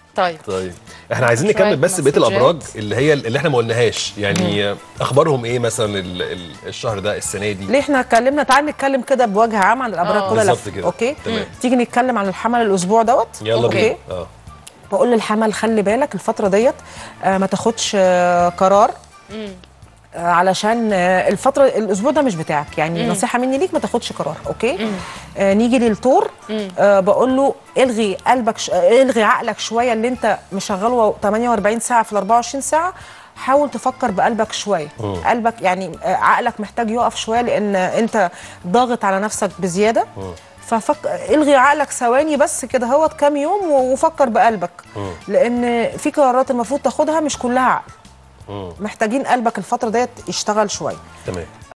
طيب طيب احنا عايزين شوية نكمل بس بقيه مسجات. الابراج اللي هي اللي احنا ما قلناهاش يعني اخبارهم ايه مثلا ال- ال- الشهر ده السنه دي ليه احنا اتكلمنا تعال نتكلم كده بوجه عام عن الابراج آه. كلها بالظبط لف. كده. اوكي تمام. تيجي نتكلم عن الحمل الاسبوع دوت يلا أوكي؟ بينا اه بقول للحمل خلي بالك الفتره ديت آه، ما تاخدش آه، قرار آه، علشان آه، الفتره الاسبوع ده مش بتاعك يعني نصيحه مني ليك ما تاخدش قرار اوكي آه نيجي للطور آه بقول له الغي قلبك ش... آه، الغي عقلك شويه اللي انت مشغله 48 ساعه في ال 24 ساعه حاول تفكر بقلبك شويه قلبك يعني آه، عقلك محتاج يقف شويه لان انت ضاغط على نفسك بزياده ففك... الغي عقلك ثواني بس كده هوت كام يوم وفكر بقلبك لان في قرارات المفروض تاخدها مش كلها عقل محتاجين قلبك الفتره ديت يشتغل شويه تمام